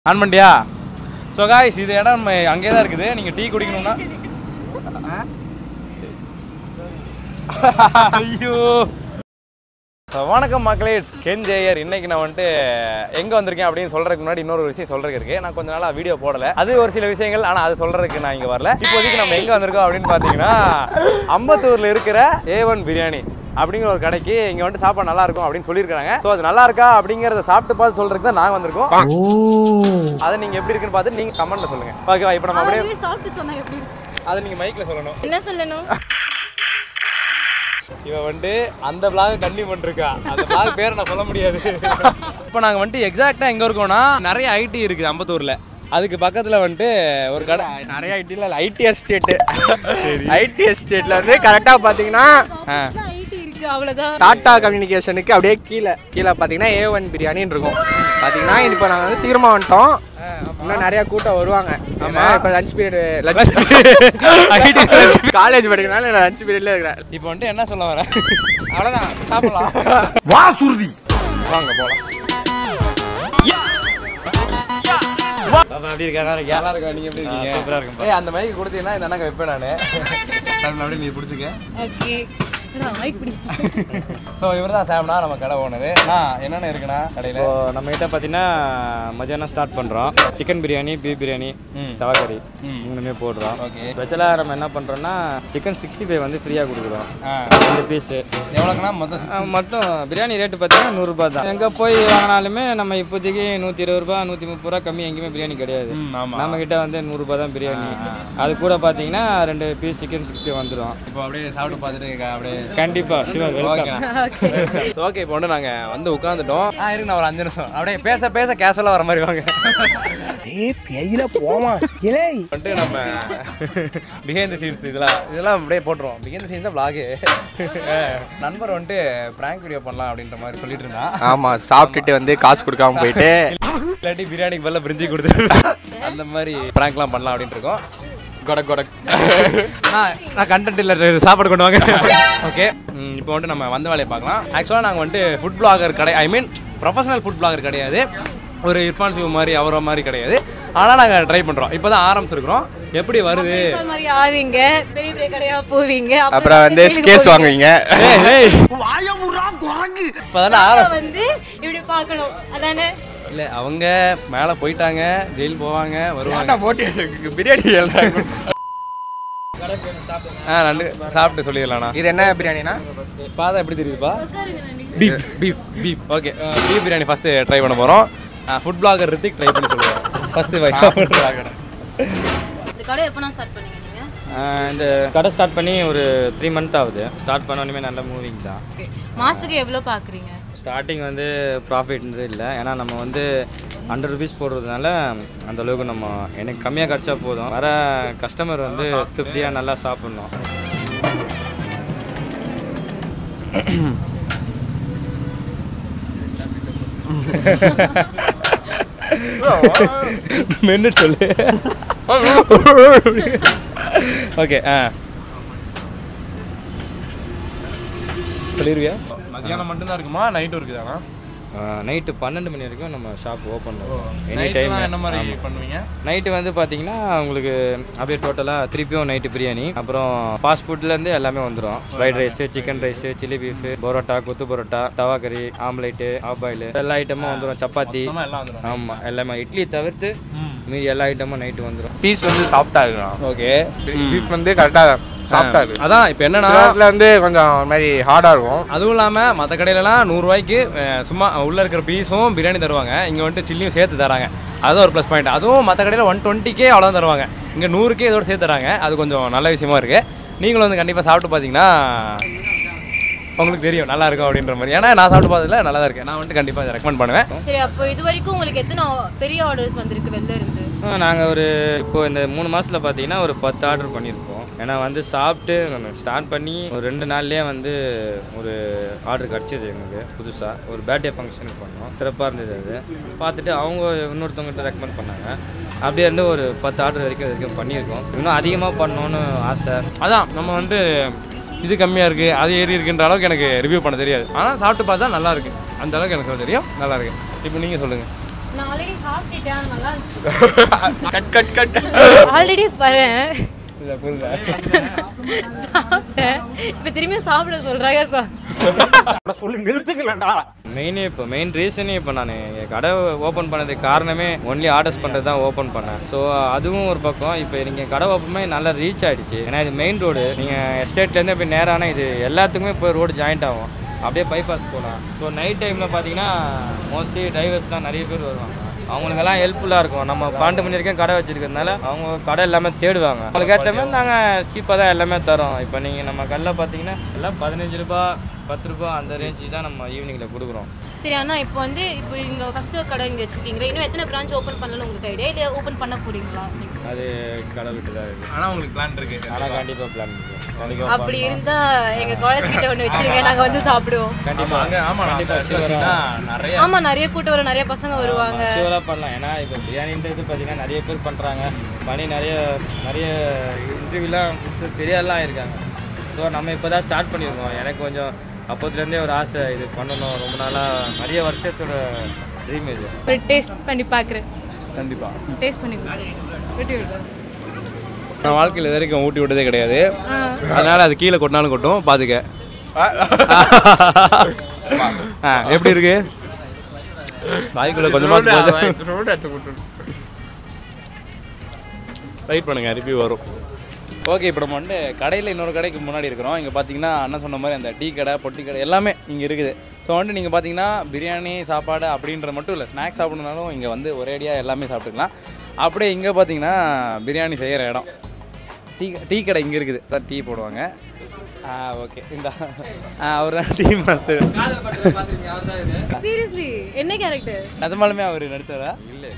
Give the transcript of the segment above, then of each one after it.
On பண்ணிட்டியா so guys இது இடம் நம்ம அங்கேயே தான் இருக்குது நீங்கள் டீ குடிக்கணும்னா ஐயோ So, வணக்கம் மக்களே இட்ஸ் கென் ஜெயர் இன்னைக்கு நான் வந்துட்டு எங்கே வந்திருக்கேன் அப்படின்னு சொல்றதுக்கு முன்னாடி இன்னொரு விஷயம் சொல்றதுக்கு இருக்கு நான் கொஞ்ச நாளாக வீடியோ போடல அது ஒரு சில விஷயங்கள் ஆனால் அது சொல்றதுக்கு நான் இங்கே வரல இப்போதைக்கு நம்ம எங்கே வந்திருக்கோம் அப்படின்னு பார்த்தீங்கன்னா அம்பத்தூரில் இருக்கிற ஏ ஒன் பிரியாணி அப்படிங்கிற ஒரு கடைக்கு இங்கே வந்துட்டு சாப்பாடு நல்லா இருக்கும் அப்படின்னு சொல்லியிருக்காங்க ஸோ அது நல்லா இருக்கா அப்படிங்கிறத சாப்பிட்டு பார்த்து சொல்றதுக்கு தான் நாங்கள் வந்திருக்கோம் அதை நீங்கள் எப்படி இருக்குன்னு பார்த்து நீங்கள் கமெண்ட்ல சொல்லுங்க ஓகேவா இப்போ நம்ம அப்படியே அவரே சாப்பிட்டு சொன்னா எப்படி அதை நீங்கள் மைக்கில் சொல்லணும் என்ன சொல்லணும் இவன் வந்துட்டு அந்த பிளாக கண்டினியூ பண்ணிருக்கா அந்த பிளாக் பேரை நான் சொல்ல முடியாது இப்போ நாங்கள் வந்துட்டு எக்ஸாக்டாக எங்கே இருக்கோம்னா நிறைய ஐடி இருக்குது அம்பத்தூரில் அதுக்கு பக்கத்தில் வந்துட்டு ஒரு கடை நிறைய ஐடியில் ஐடி எஸ்டேட்டு ஐடி எஸ்டேட்ல வந்து கரெக்டாக பார்த்தீங்கன்னா ஐடி இருக்கு அவ்வளவுதான் டாடா கம்யூனிகேஷனுக்கு அப்படியே கீழே கீழே பார்த்தீங்கன்னா ஏ ஒன் பிரியாணின்னு இருக்கும் பார்த்தீங்கன்னா இப்போ நாங்கள் வந்து சீக்கிரமாக வந்துட்டோம் இன்னும் நிறைய கூட்டம் வருவாங்க ஆமாம் இப்போ லஞ்ச் பீரியட் லஞ்ச் காலேஜ் படிக்கிறனால நான் லஞ்ச் பீரியட்ல இருக்கிறேன் இப்போ வந்துட்டு என்ன சொல்ல வரேன் அவ்வளோதான் சாப்பிடலாம் வாங்க போகலாம் அப்படி இருக்கா நல்லா இருக்கா நல்லா இருக்கா நீங்க எப்படி இருக்கீங்க சூப்பரா இருக்கும் ஏய் அந்த மைக் கொடுத்தீங்கன்னா இந்த அண்ணாங்க வைப்பேன் நானு சாப்பிடலாம் அப்படியே நீ பிடிச்சிக்க ஓகே மைக் பிடி ஸோ இவர் தான் சாம்னா நம்ம கடை ஓனரு நான் என்னென்ன இருக்குண்ணா கடையில் இப்போ நம்ம கிட்ட பார்த்தீங்கன்னா மத்தியானம் ஸ்டார்ட் பண்ணுறோம் சிக்கன் பிரியாணி பீஃப் பிரியாணி ம். தவாக்கறி ம். மூணுமே போடுறோம் ஓகே ஸ்பெஷலாக நம்ம என்ன பண்ணுறோன்னா சிக்கன் சிக்ஸ்டி ஃபைவ் வந்து ஃப்ரீயாக கொடுக்குறோம் ஆ ரெண்டு பீஸு எவ்வளோக்குண்ணா மொத்தம் six- மொத்தம் பிரியாணி ரேட்டு பார்த்தீங்கன்னா நூறுரூபா தான் எங்கே போய் வாங்கினாலுமே நம்ம இப்போதைக்கு நூற்றி இருபது ரூபா நூற்றி முப்பது ரூபா கம்மி எங்கேயுமே பிரியாணி கிடையாது ம் ஆமாம் நம்ம கிட்ட வந்து நூறுரூபா தான் பிரியாணி அது கூட பார்த்தீங்கன்னா ரெண்டு பீஸ் சிக்கன் சிக்ஸ்டி வந்துடும் இப்போ அப்படியே சாப்பிட்டு பார்த்துட்டு க- அப்படியே கண்டிப்பாக சிவா வெல்கம் ஓகே இப்போ வந்து நாங்கள் வந்து உட்காந்துட்டோம் ஆ இருக்கு நான் ஒரு அஞ்சு நிமிஷம் அப்படியே பேச பேச கேஷுவலாக வர மாதிரி வாங்க ஏ பெயில போமா இலே வந்துட்டு நம்ம பிஹைண்ட் சீன்ஸ் இதெல்லாம் இதெல்லாம் அப்படியே போட்டுருவோம் பிஹைண்ட் சீன்ஸ் தான் vlog. நண்பர் வந்துட்டு ப்ராங்க் வீடியோ பண்ணலாம் அப்படின்ற மாதிரி சொல்லிட்டு இருந்தான் ஆமாம் சாப்பிட்டுட்டு வந்து காசு கொடுக்காம போயிட்டு இல்லாட்டி பிரியாணிக்கு பதிலாக பிரிஞ்சி கொடுத்துரு அந்த மாதிரி ப்ராங்க்லாம் பண்ணலாம் அப்படின்ட்டு இருக்கோம் கொடக் கொடக் நான் நான் கண்டென்ட் இல்லை சாப்பாடு கொண்டு வாங்க ஓகே இப்போ வந்துட்டு நம்ம வந்த வேலையை பார்க்கலாம் ஆக்சுவலாக நாங்கள் வந்துட்டு ஃபுட் பிளாகர் கடை I mean professional food blogger கிடையாது ஒரு இர்ஃபான் சிவ் மாதிரி அவரை மாதிரி கிடையாது ஆனால் நாங்கள் ட்ரை பண்ணுறோம் இப்போ தான் ஆரம்பிச்சிருக்கிறோம் எப்படி வருது இந்த மாதிரி ஆவீங்க பெரிய பெரிய கடையா போவீங்க அப்புறம் வந்து கேஸ் வாங்குவீங்க இப்போ தானே ஆரம் அப்புறம் வந்து இப்படி பார்க்கணும் அதானே இல்லை அவங்க மேலே போயிட்டாங்க ஜெயில் போவாங்க வருவாங்க போட்டி பிரியாணி எழுதுறாங்க ஆ நண்டு சாப்பிட்டு சொல்லிடலாண்ணா இது என்ன பிரியாணினா பாதம் எப்படி தெரியுதுப்பா beef beef beef okay beef biryani first try பண்ண போகிறோம் ஃபுட் பிளாகர் ரித்திக் ட்ரை பண்ணி சொல்லுவோம் ஃபஸ்ட்டு வைஸ் இந்த கடை எப்போ நான் ஸ்டார்ட் பண்ணீங்க நீங்க ஆஹ் இந்த கடை ஸ்டார்ட் பண்ணி ஒரு த்ரீ மந்த் ஆகுது ஸ்டார்ட் பண்ணோடனே நல்ல மூவிங் தான் ஓகே மாசத்துக்கு எவ்வளோ பார்க்குறீங்க ஸ்டார்டிங் வந்து ப்ராஃபிட்ன்றது இல்லை ஏன்னா நம்ம வந்து ஹண்ட்ரட் ருபீஸ் போடுறதுனால அந்த அளவுக்கு நம்ம எனக்கு கம்மியாக கிடச்சா போதும் வர கஸ்டமர் வந்து திருப்தியாக நல்லா சாப்பிட்ணும் மென்னு சொல்லு ஓகே ஆ சொல்லிடுவியா மத்தியானம் மட்டும்தான் இருக்குமா நைட்டும் இருக்குதாண்ணா நைட்டு பன்னெண்டு மணி வரைக்கும் நம்ம ஷாப் ஓப்பன் பண்ணுவோம் எனி நைட் டைம் என்ன மாதிரி பண்ணுவீங்க நைட்டு வந்து பார்த்தீங்கன்னா உங்களுக்கு அப்படியே டோட்டலாக திருப்பியும் நைட்டு பிரியாணி அப்புறம் ஃபாஸ்ட் ஃபுட்லேருந்து எல்லாமே வந்துடும் fried rice chicken rice chilli beef parotta kothu parotta தவா கறி ஆம்லேட்டு ஆஃப் பாயில் எல்லா ஐட்டமும் வந்துடும் சப்பாத்தி சுத்தமாக எல்லாம் வந்துடும் ஆமாம் எல்லாமே இட்லி தவிர்த்து மீதி எல்லா ஐட்டமும் நைட்டு வந்துடும் பீஸ் வந்து சாஃப்டா இருக்கும் ஓகே பீஃப் வந்து கரெக்டாக சாஃப்டா இருக்கு அதான் இப்போ என்னன்னா சில வந்து கொஞ்சம் ஒரு மாதிரி ஹார்டா இருக்கும் அதுவும் இல்லாமல் மற்ற கடையிலலாம் நூறுரூவாய்க்கு சும்மா உள்ளே இருக்கிற பீஸும் பிரியாணி தருவாங்க இங்கே வந்துட்டு சில்லியும் சேர்த்து தராங்க அது ஒரு ப்ளஸ் பாயிண்ட் அதுவும் மற்ற கடையில் ஒன் டுவெண்ட்டிக்கே அவ்வளோதான் தருவாங்க இங்கே நூறுக்கே இதோட சேர்த்து தராங்க அது கொஞ்சம் நல்ல விஷயமா இருக்குது நீங்களும் வந்து கண்டிப்பாக சாப்பிட்டு பார்த்தீங்கன்னா உங்களுக்கு தெரியும் நல்லா இருக்கும் அப்படின்ற மாதிரி ஏன்னா நான் சாப்பிட்டு பார்த்ததுல நல்லா தான் இருக்கு நான் வந்துட்டு கண்டிப்பாக இதை ரெக்கமெண்ட் பண்ணுவேன் சரி அப்போ இது வரைக்கும் உங்களுக்கு எத்தனை பெரிய ஆர்டர்ஸ் வந்திருக்கு வெளில இருந்து நாங்கள் ஒரு இப்போ இந்த மூணு மாதத்தில் பார்த்தீங்கன்னா ஒரு பத்து ஆர்டர் பண்ணியிருக்கோம் ஏன்னா வந்து சாப்பிட்டு ஸ்டார்ட் பண்ணி ஒரு ரெண்டு நாள்லேயே வந்து ஒரு ஆர்டர் கிடச்சிது எங்களுக்கு புதுசாக ஒரு பர்த்டே ஃபங்க்ஷனுக்கு பண்ணோம் சிறப்பாக இருந்தது அது பார்த்துட்டு அவங்க இன்னொருத்தவங்ககிட்ட ரெக்கமெண்ட் பண்ணாங்க அப்படியே இருந்து ஒரு பத்து ஆர்டர் வரைக்கும் இது வரைக்கும் பண்ணியிருக்கோம் இன்னும் அதிகமாக பண்ணணும்னு ஆசை அதான் நம்ம வந்து இது கம்மியாக இருக்குது அது ஏறி இருக்குன்ற அளவுக்கு எனக்கு ரிவ்யூ பண்ண தெரியாது ஆனால் சாப்பிட்டு பார்த்தா நல்லா இருக்கு அந்த அளவுக்கு எனக்கு தெரியும் நல்லா இருக்கு இப்போ நீங்கள் சொல்லுங்கள் நான் ஆல்ரெடி சாப்பிட்டுட்டேன் நல்லா இருந்துச்சு கட் கட் கட் ஆல்ரெடி வரேன் சாப்பிட்டேன் இப்போ திரும்பியும் சாப்பிட சொல்றாங்க சார் மெயினே இப்போ மெயின் ரீசனே இப்போ நான் என் கடை ஓப்பன் பண்ணதுக்கு காரணமே ஒன்லி ஆர்டர்ஸ் பண்ணுறது தான் ஓப்பன் பண்ணேன் ஸோ அதுவும் ஒரு பக்கம் இப்போ நீங்கள் கடை ஓப்பன் பண்ணி நல்லா ரீச் ஆகிடுச்சு ஏன்னா இது மெயின் ரோடு நீங்கள் எஸ்டேட்லேருந்து இப்போ நேரான இது எல்லாத்துக்குமே இப்போ ரோடு ஜாயிண்ட் ஆகும் அப்படியே பைபாஸ் போகலாம் ஸோ நைட் டைமில் பார்த்தீங்கன்னா மோஸ்ட்லி டிரைவர்ஸ்லாம் நிறைய பேர் வருவாங்க அவங்களுக்கெல்லாம் ஹெல்ப்ஃபுல்லாக இருக்கும் நம்ம பன்னெண்டு மணி வரைக்கும் கடை வச்சிருக்கிறதுனால அவங்க கடை எல்லாமே தேடுவாங்க அவங்களுக்கு ஏற்ற மாதிரி நாங்கள் சீப்பாக தான் எல்லாமே தரோம் இப்போ நீங்கள் நம்ம கடையில் பார்த்தீங்கன்னா எல்லாம் பதினஞ்சு ரூபா பத்து ரூபா அந்த ரேஞ்சு தான் நம்ம ஈவினிங்கில் கொடுக்குறோம் சரி அண்ணா இப்போ வந்து இப்போ இங்க ஃபர்ஸ்ட் கடை இங்க வச்சிருக்கீங்களா இன்னும் எத்தனை பிரான்ச் ஓபன் பண்ணலாம்னு உங்களுக்கு ஐடியா இல்ல ஓபன் பண்ண போறீங்களா நெக்ஸ்ட் அது கடை விட்டு தான் இருக்குது ஆனா உங்களுக்கு பிளான் இருக்கு ஆனால் கண்டிப்பாக பிளான் இருக்குது கண்டிப்பாக அப்படி இருந்தா எங்க காலேஜ் கிட்ட ஒண்ணு வச்சிருங்க நாங்க வந்து சாப்பிடுவோம் ஆமா அங்க ஆமா கண்டிப்பா கண்டிப்பா நிறைய ஆமா நிறைய கூட்டம் வரும் நிறைய பசங்க வருவாங்க ஷூராக பண்ணலாம் ஏன்னா இப்போ பிரியாணின்றது பார்த்தீங்கன்னா நிறைய பேர் பண்ணுறாங்க பண்ணி நிறைய நிறைய இன்டர்வியூலாம் கொடுத்து பெரிய ஆள்லாம் இருக்காங்க ஸோ நம்ம இப்போ தான் ஸ்டார்ட் பண்ணியிருக்கோம் எனக்கு கொஞ்சம் அப்போத்துலேருந்தே ஒரு ஆசை இது பண்ணணும் ரொம்ப நாளாக நிறைய வருஷத்தோட ட்ரீம் இது ஒரு டேஸ்ட் பண்ணி பாக்குறேன் கண்டிப்பா டேஸ்ட் பண்ணி விட்டு விடுறேன் நான் வாழ்க்கையில் இது வரைக்கும் ஊட்டி விட்டதே கிடையாது அதனால அது கீழே கொட்டினாலும் கொட்டும் பாத்துக்க ஆ, எப்படி இருக்கு வாய்க்குள்ள கொஞ்சமா போகுது வெயிட் பண்ணுங்க ரிவ்யூ வரும் ஓகே இப்போ நம்ம வந்து கடையில் இன்னொரு கடைக்கு முன்னாடி இருக்கிறோம் இங்கே பார்த்தீங்கன்னா அண்ணன் சொன்ன மாதிரி அந்த டீ கடை பொட்டி கடை எல்லாமே இங்கே இருக்குது ஸோ வந்துட்டு நீங்கள் பார்த்தீங்கன்னா பிரியாணி சாப்பாடு அப்படின்ற மட்டும் இல்லை ஸ்நாக்ஸ் சாப்பிடணுனாலும் இங்கே வந்து ஒரேடியாக எல்லாமே சாப்பிட்டுக்கலாம் அப்படியே இங்கே பார்த்தீங்கன்னா பிரியாணி செய்கிற இடம் டீ டீ கடை இங்கே இருக்குது அதான் டீ போடுவாங்க ஆ ஓகே இந்த அவர் தான் டீ மாஸ்டர் சீரியஸ்லி என்ன கேரக்டர் நிஜமாலுமே அவர் நடிச்சாரா இல்லை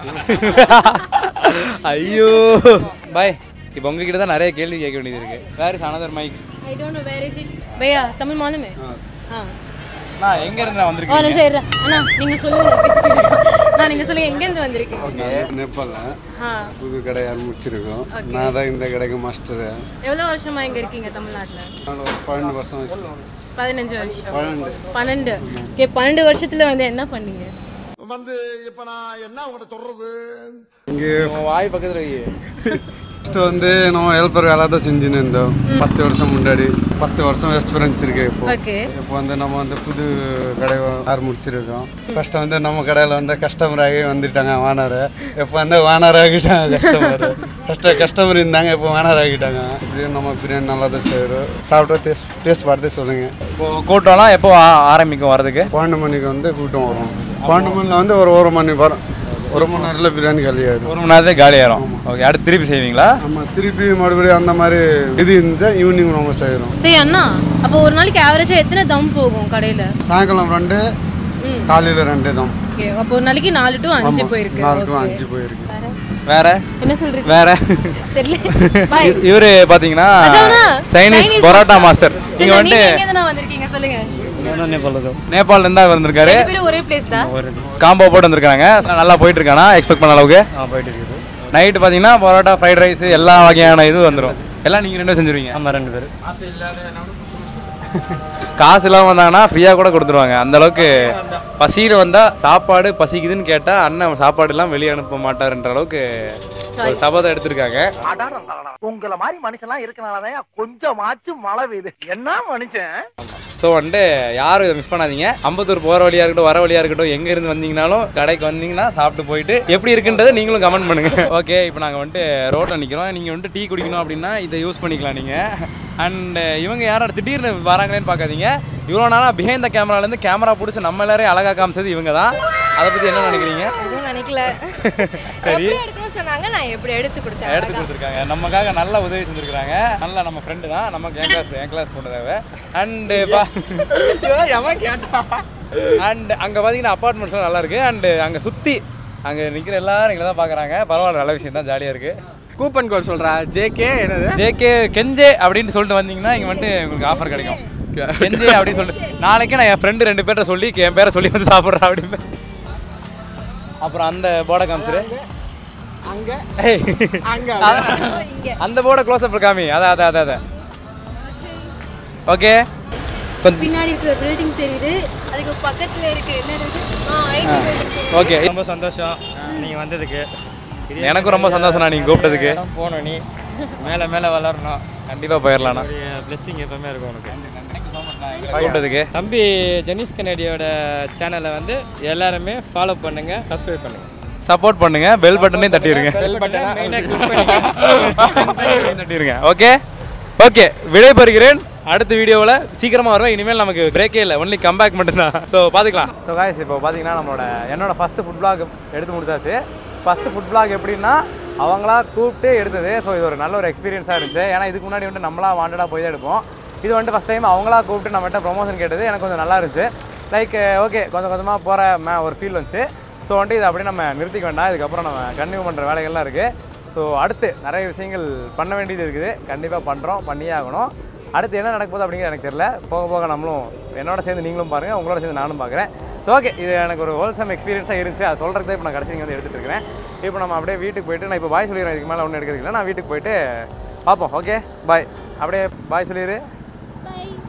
ஐயோ பாய் இப்போ உங்ககிட்ட தான் நிறைய கேள்வி கேட்க வேண்டியது இருக்கு வேறு another mic I don't know where is it பையா தமிழ் மாலுமே ஆ நான் எங்க இருந்து நான் ஒரு வந்திருக்கேன் நிமிஷம் இருடா. அண்ணா நீங்க சொல்லுங்க பேசிக்கிறேன். நான் நீங்க சொல்லுங்க எங்க இருந்து வந்திருக்கீங்க நேபாளில் ஆ புது கடை ஆரம்பிச்சிருக்கோம் நான் தான் இந்த கடைக்கு மாஸ்டரு எவ்வளவு வருஷமா இங்க இருக்கீங்க தமிழ்நாட்டுல நான் ஒரு பன்னெண்டு வருஷம் ஆச்சு. பதினஞ்சு வருஷம் பன்னெண்டு பன்னெண்டு ஓகே பன்னெண்டு வருஷத்துல வந்து என்ன பண்ணீங்க வந்து இப்ப நான் என்ன உங்கள்கிட்ட சொல்றது இங்கே உன் வாய் பக்கத்தில் வை ஃபஸ்ட்டு வந்து நம்ம ஹெல்ப்பர் வேலை தான் செஞ்சுன்னு இருந்தோம் பத்து வருஷம் முன்னாடி பத்து வருஷம் எக்ஸ்பீரியன்ஸ் இருக்கு இப்போ ஓகே இப்போ வந்து நம்ம வந்து புது கடை ஆரம்பிச்சிருக்கோம் ஃபஸ்ட்டு வந்து நம்ம கடையில் வந்து கஸ்டமர் ஆகி வந்துட்டாங்க வானர் இப்போ வந்து வானர் ஆகிட்டாங்க கஸ்டமர் ஃபஸ்ட்டு கஸ்டமர் இருந்தாங்க இப்போ வானர் ஆகிட்டாங்க இப்படியும் நம்ம பிரியாணி நல்லா தான் செய்கிறோம் சாப்பிட்டா டேஸ்ட் டேஸ்ட் பார்த்து சொல்லுங்கள் இப்போ கூட்டம்லாம் எப்போ ஆ- ஆரம்பிக்கும் வரதுக்கு பன்னெண்டு மணிக்கு வந்து கூட்டம் வரும் பன்னெண்டு மணியில் வந்து ஒரு ஒரு மணி வரும் ஒரு மணி நேரத்தில் பிரியாணி காலி ஆகிடும் ஒரு மணி நேரத்துக்கு காலி ஆயிரும் ஓகே அடுத்து திருப்பி செய்வீங்களா நம்ம திருப்பி மறுபடியும் அந்த மாதிரி இது இருந்துச்சா ஈவினிங் நம்ம செய்கிறோம் சரி அண்ணா அப்போ ஒரு நாளைக்கு ஆவரேஜா எத்தனை தம் போகும் கடையில சாயங்காலம் ரெண்டு ம். காலையில் ரெண்டு தான் ஓகே அப்போ ஒரு நாளைக்கு நாலு டு அஞ்சு போயிருக்கு நாலு டு Okay. அஞ்சு போயிருக்கு வேற என்ன சொல்றீங்க வேற தெரியல பாய் இவரு பாத்தீங்கன்னா சைனீஸ் பரோட்டா மாஸ்டர் நீங்க வந்து வந்திருக்கீங்க சொல்லுங்க நேபாள்ல இருந்தா வந்திருக்காரு ரெண்டு பேரும் ஒரே பிளேஸ் தான் காம்போ போட்டு வந்திருக்காங்க நல்லா போயிட்டு இருக்கானா எக்ஸ்பெக்ட் பண்ண அளவுக்கு போயிட்டு இருக்குது நைட்டு பார்த்தீங்கன்னா பரோட்டா ஃப்ரைட் ரைஸ் எல்லா வகையான இது வந்துடும் எல்லாம் நீங்கள் ரெண்டு பேரும் செஞ்சுருவீங்க ஆமாம் ரெண்டு பேர் காசு இல்லாமல் வந்தாங்கன்னா ஃப்ரீயாக கூட கொடுத்துருவாங்க அந்த அளவுக்கு பசியில் வந்தால் சாப்பாடு பசிக்குதுன்னு கேட்டால் அண்ணன் சாப்பாடு எல்லாம் வெளியே அனுப்ப மாட்டாருன்ற அளவுக்கு ஒரு சபதம் எடுத்திருக்காங்க உங்களை மாதிரி மனுஷன்லாம் இருக்கனாலதான் கொஞ்சமாச்சும் மழை பெய்யுது என்ன மனுஷன் ஸோ வந்துட்டு யாரும் இதை மிஸ் பண்ணாதீங்க அம்பத்தூர் போகிற வழியாக இருக்கட்டும் வர வழியாக இருக்கட்டும் எங்கே இருந்து வந்தீங்கனாலும் கடைக்கு வந்தீங்கன்னா சாப்பிட்டு போயிட்டு எப்படி இருக்குன்றதை நீங்களும் கமெண்ட் பண்ணுங்க ஓகே இப்போ நாங்கள் வந்துட்டு ரோட்டில் நிற்கிறோம் நீங்கள் வந்துட்டு டீ குடிக்கணும் அப்படின்னா இதை யூஸ் பண்ணிக்கலாம் நீங்கள் அண்ட் இவங்க யாரும் திடீர்னு வராங்களேன்னு பார்க்காதீங்க இவ்வளோ நாளாக பிஹைண்ட் த கேமராலேருந்து கேமரா பிடிச்சி நம்ம எல்லாரையும் அழகாக காமிச்சது இவங்க தான் அதை பற்றி என்ன நினைக்கிறீங்க எதுவும் நினைக்கல சரி எப்படி எடுக்கணும்னு சொன்னாங்க நான் எப்படி எடுத்து கொடுத்தேன் எடுத்து கொடுத்துருக்காங்க நமக்காக நல்ல உதவி செஞ்சுருக்காங்க நல்ல நம்ம ஃப்ரெண்டு தான் நமக்கு என் கிளாஸ் என் கிளாஸ் பொண்ணு தேவை அண்டு பா அண்ட் அங்கே பார்த்தீங்கன்னா அப்பார்ட்மெண்ட்ஸ்லாம் நல்லா இருக்கு அண்டு அங்கே சுற்றி அங்கே நிற்கிற எல்லாரும் எங்களை தான் பார்க்குறாங்க பரவாயில்ல நல்ல விஷயம் தான் ஜாலியாக இருக்குது கூப்பன் கோட் சொல்கிறா ஜேகே என்னது ஜேகே கெஞ்சே அப்படின்னு சொல்லிட்டு வந்தீங்கன்னா இங்கே வந்துட்டு உங்களுக்கு ஆஃபர் கிடைக்கும் கெஞ்சே அப்படின்னு சொல்லிட்டு நாளைக்கே நான் என் ஃப்ரெண்டு ரெண்டு பேர்ட்ட சொல்லி என் பேரை சொல்லி வந்து சாப்பிட்றேன் அப்படின்னு அப்புறம் அந்த போர்டை காமிச்சிரு அங்கே ஏய். அங்கே அந்த போர்டை க்ளோஸ் அப் காமி அதான் அதான் அதான் அதான் ஓகே ஸோ கொஞ்சம் பின்னாடி இருக்கிற பில்டிங் தெரியுது அதுக்கு பக்கத்துல இருக்கு என்னது ஆ ஐடி பில்டிங் ஓகே ரொம்ப சந்தோஷம் நீங்கள் வந்ததுக்கு இதே எனக்கும் ரொம்ப சந்தோஷம்ண்ணா நீங்கள் கூப்பிட்டதுக்கு இடம் போகணும் நீ மேலே மேலே வளரணும் கண்டிப்பாக போயிடலாண்ணா பிளெஸ்ஸிங் எப்பவுமே இருக்கும் உனக்கு கூப்பிட்டதுக்கு தம்பி ஜெனிஸ் கனேடியோட சேனலை வந்து எல்லாருமே ஃபாலோ பண்ணுங்க சப்ஸ்கிரைப் பண்ணுங்க சப்போர்ட் பண்ணுங்க பெல் பட்டனையும் தட்டிடுங்க தட்டிடுங்க ஓகே ஓகே விடைபெறுகிறேன் அடுத்த வீடியோவில் சீக்கிரமாக வருவேன் இனிமேல் நமக்கு பிரேக்கே இல்லை ஒன்லி கம்பேக் மட்டும்தான் ஸோ பார்த்துக்கலாம் ஸோ காய்ஸ் இப்போ பார்த்தீங்கன்னா நம்மளோட என்னோட ஃபஸ்ட்டு ஃபுட் பிளாக் எடுத்து முடிச்சாச்சு ஃபஸ்ட்டு ஃபுட் பிளாக் எப்படின்னா அவங்களா கூப்பிட்டு எடுத்தது ஸோ இது ஒரு நல்ல ஒரு எக்ஸ்பீரியன்ஸாக இருந்துச்சு ஏன்னா இதுக்கு முன்னாடி வந்துட்டு நம்மளா வாண்டடாக போய் தான் எடுப்போம் இது வந்துட்டு ஃபஸ்ட் டைம் அவங்களா கூப்பிட்டு நம்மகிட்ட ப்ரொமோஷன் கேட்டது எனக்கு கொஞ்சம் நல்லா இருந்துச்சு லைக் ஓகே கொஞ்சம் கொஞ்சமாக போகிற மே ஒரு ஃபீல் வந்துச்சு ஸோ வந்துட்டு இதை அப்படியே நம்ம நிறுத்திக்க வேண்டாம் இதுக்கப்புறம் நம்ம கன்டினியூ பண்ணுற வேலைகள்லாம் இருக்குது ஸோ அடுத்து நிறைய விஷயங்கள் பண்ண வேண்டியது இருக்குது கண்டிப்பாக பண்ணுறோம் பண்ணியே ஆகணும் அடுத்து என்ன நடக்க போகுது அப்படிங்கிறது எனக்கு தெரியல போக போக நம்மளும் என்னோட சேர்ந்து நீங்களும் பாருங்கள் உங்களோட சேர்ந்து நானும் பார்க்குறேன் ஸோ ஓகே இது எனக்கு ஒரு ஹோல்சம் எக்ஸ்பீரியன்ஸாக இருந்துச்சு அது சொல்கிறது இப்போ நான் கடைசி இங்கே வந்து எடுத்துகிட்டு இருக்கிறேன் இப்போ நம்ம அப்படியே வீட்டுக்கு போயிட்டு நான் இப்போ பாய் சொல்லிடுறேன் இதுக்கு மேலே ஒன்றும் எடுக்கிறதுக்கு இல்லை நான் வீட்டுக்கு போயிட்டு பார்ப்போம் ஓகே பாய் அப்படியே பாய் சொல்லிடு பை